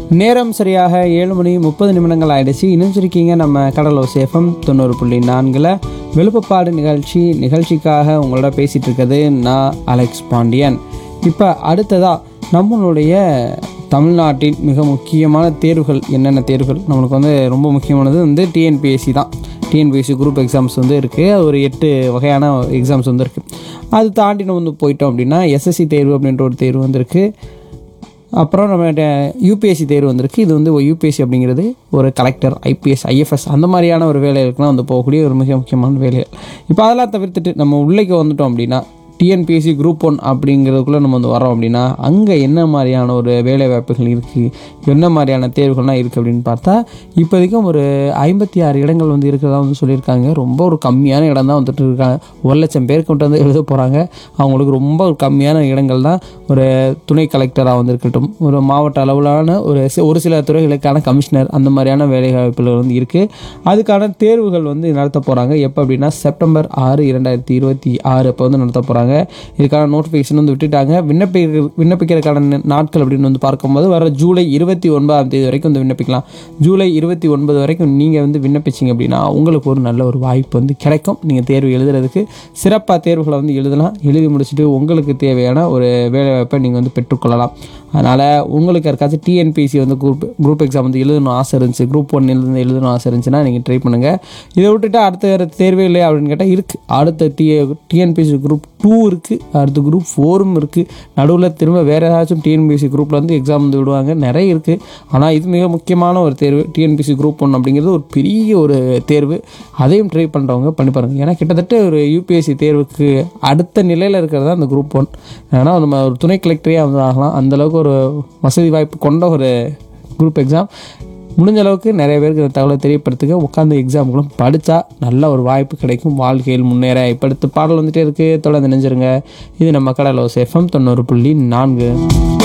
நேரம் சரியாக ஏழு மணி முப்பது நிமிடங்கள் ஆயிடுச்சு இணைஞ்சிருக்கீங்க நம்ம கடலோ சேஃபம் தொண்ணூறு புள்ளி நான்கில் விழுப்புப்பாடு நிகழ்ச்சி நிகழ்ச்சிக்காக உங்களோட பேசிகிட்டு இருக்கிறது நான் அலெக்ஸ் பாண்டியன் இப்போ அடுத்ததாக நம்மளுடைய தமிழ்நாட்டின் மிக முக்கியமான தேர்வுகள் என்னென்ன தேர்வுகள் நம்மளுக்கு வந்து ரொம்ப முக்கியமானது வந்து டிஎன்பிஎஸ்சி தான் டிஎன்பிஎஸ்சி குரூப் எக்ஸாம்ஸ் வந்து இருக்குது அது ஒரு எட்டு வகையான எக்ஸாம்ஸ் வந்து இருக்குது அது தாண்டி நம்ம வந்து போயிட்டோம் அப்படின்னா எஸ்எஸ்சி தேர்வு அப்படின்ற ஒரு தேர்வு வந்திருக்கு அப்புறம் நம்ம யூபிஎஸ்சி தேர்வு வந்திருக்கு இது வந்து யூபிஎஸ்சி அப்படிங்கிறது ஒரு கலெக்டர் ஐபிஎஸ் ஐஎஃப்எஸ் அந்த மாதிரியான ஒரு வேலைகளுக்குலாம் வந்து போகக்கூடிய ஒரு மிக முக்கியமான வேலைகள் இப்போ அதெல்லாம் தவிர்த்துட்டு நம்ம உள்ளேக்கு வந்துட்டோம் அப்படின்னா டிஎன்பிஎஸ்சி குரூப் ஒன் அப்படிங்கிறதுக்குள்ளே நம்ம வந்து வரோம் அப்படின்னா அங்கே என்ன மாதிரியான ஒரு வேலை வாய்ப்புகள் இருக்குது என்ன மாதிரியான தேர்வுகள்லாம் இருக்குது அப்படின்னு பார்த்தா இப்போதைக்கும் ஒரு ஐம்பத்தி ஆறு இடங்கள் வந்து இருக்கிறதா வந்து சொல்லியிருக்காங்க ரொம்ப ஒரு கம்மியான இடம் தான் வந்துட்டு இருக்காங்க ஒரு லட்சம் பேருக்கு மட்டும் வந்து எழுத போகிறாங்க அவங்களுக்கு ரொம்ப ஒரு கம்மியான இடங்கள் தான் ஒரு துணை கலெக்டராக வந்து இருக்கட்டும் ஒரு மாவட்ட அளவிலான ஒரு சி- ஒரு சில துறைகளுக்கான கமிஷனர் அந்த மாதிரியான வேலை வாய்ப்புகள் வந்து இருக்குது அதுக்கான தேர்வுகள் வந்து நடத்த போகிறாங்க எப்போ அப்படின்னா செப்டம்பர் ஆறு இரண்டாயிரத்தி இருபத்தி ஆறு அப்போ வந்து நடத்த போகிறாங்க இதுக்கான நோட்டிஃபிகேஷன் வந்து விட்டுட்டாங்க விண்ணப்பிக்க விண்ணப்பிக்கிறதுக்கான ந- நாட்கள் அப்படின்னு வந்து பார்க்கும்போது வர ஜூலை இருபத்தி ஒன்பதாம் தேதி வரைக்கும் வந்து விண்ணப்பிக்கலாம் ஜூலை இருபத்தி ஒன்பது வரைக்கும் நீங்கள் வந்து விண்ணப்பிச்சிங்க அப்படின்னா உங்களுக்கு ஒரு நல்ல ஒரு வாய்ப்பு வந்து கிடைக்கும் நீங்கள் தேர்வு எழுதுறதுக்கு சிறப்பாக தேர்வுகளை வந்து எழுதலாம் எழுதி முடிச்சுட்டு உங்களுக்கு தேவையான ஒரு வேலைவாய்ப்பை நீங்கள் வந்து பெற்றுக்கொள்ளலாம் அதனால் உங்களுக்கு யாருக்காச்சும் டிஎன்பிசி வந்து குரூப் குரூப் எக்ஸாம் வந்து எழுதணும் ஆசை இருந்துச்சு குரூப் ஒன் எழுந்து எழுதணும் ஆசை இருந்துச்சுன்னா நீங்கள் ட்ரை பண்ணுங்கள் இதை விட்டுட்டு அடுத்த வேறு தேர்வே இல்லை அப்படின்னு கேட்டால் இருக்குது அடுத்த டி டிஎன்பிசி குரூப் டூ இருக்குது அடுத்த குரூப் ஃபோரும் இருக்குது நடுவில் திரும்ப வேறு ஏதாச்சும் டிஎன்பிசி குரூப்பில் வந்து எக்ஸாம் வந்து விடுவாங்க நிறைய இருக்குது ஆனால் இது மிக முக்கியமான ஒரு தேர்வு டிஎன்பிசி குரூப் ஒன் அப்படிங்கிறது ஒரு பெரிய ஒரு தேர்வு அதையும் ட்ரை பண்ணுறவங்க பண்ணி பாருங்கள் ஏன்னா கிட்டத்தட்ட ஒரு யூபிஎஸ்சி தேர்வுக்கு அடுத்த நிலையில் இருக்கிறது தான் அந்த குரூப் ஒன் ஏன்னா நம்ம ஒரு துணை கலெக்டரே வந்து ஆகலாம் அந்தளவுக்கு ஒரு வசதி வாய்ப்பு கொண்ட ஒரு குரூப் எக்ஸாம் முடிஞ்ச அளவுக்கு நிறைய பேருக்கு இந்த தகவலை தெரியப்படுத்துங்க உட்காந்து எக்ஸாம்களும் படித்தா நல்ல ஒரு வாய்ப்பு கிடைக்கும் வாழ்க்கையில் முன்னேற இப்போ அடுத்த பாடல் வந்துட்டே இருக்குது தொடர்ந்து நினைஞ்சிருங்க இது நம்ம கடலோ சேஃபம் தொண்ணூறு புள்ளி நான்கு